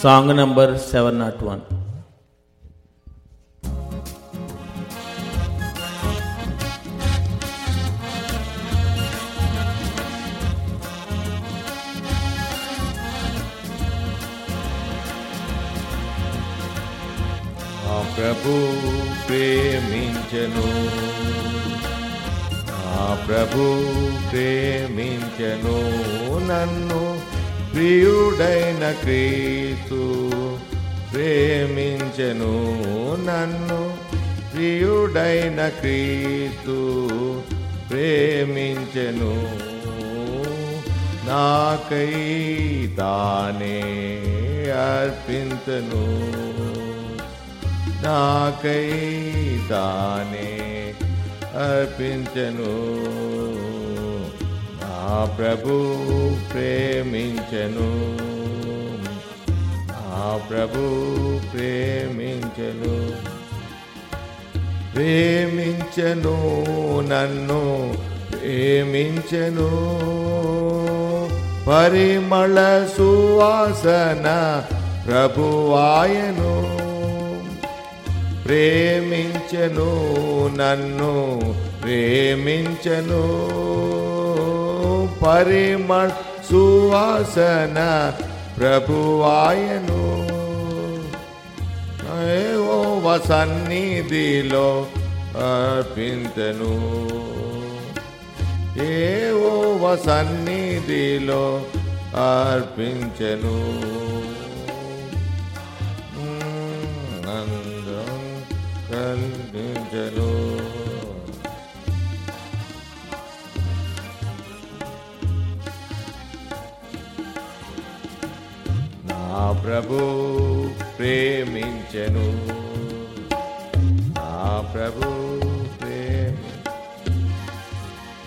song number seven not one ఆ ప్రభు ప్రేమించను ఆ ప్రభు ప్రేమించను నన్ను ప్రియుడైన క్రీస్తు ప్రేమించను నన్ను ప్రియుడైన క్రీస్తు ప్రేమించను నాకై తానే అర్పించను నాకై తానే అర్పించను నా ప్రభు ప్రేమించను నా ప్రభు ప్రేమించను ప్రేమించను నన్ను ప్రేమించను పరిమళ సువాసన ప్రభువాయను ప్రేమించను నన్ను ప్రేమించను పరిమళ సువాసన ప్రభువాయను ఏవో సన్నిధిలో అర్పించను ఏవో సన్నిధిలో అర్పించను అందం కల్పించను నా ప్రభు ప్రేమించెను నా ప్రభు